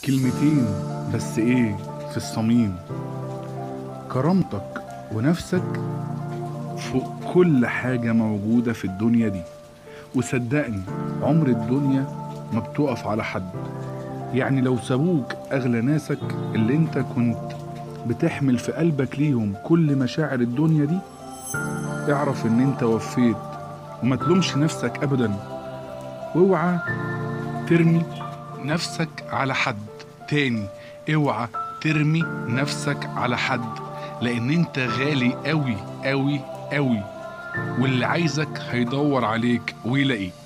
كلمتين بس ايه في الصميم كرامتك ونفسك فوق كل حاجة موجودة في الدنيا دي وصدقني عمر الدنيا ما بتقف على حد يعني لو سابوك أغلى ناسك اللي انت كنت بتحمل في قلبك ليهم كل مشاعر الدنيا دي اعرف ان انت وفيت وما تلومش نفسك ابدا واوعى ترمي نفسك على حد تاني اوعى ترمي نفسك على حد لان انت غالي قوي قوي قوي واللي عايزك هيدور عليك ويلاقيك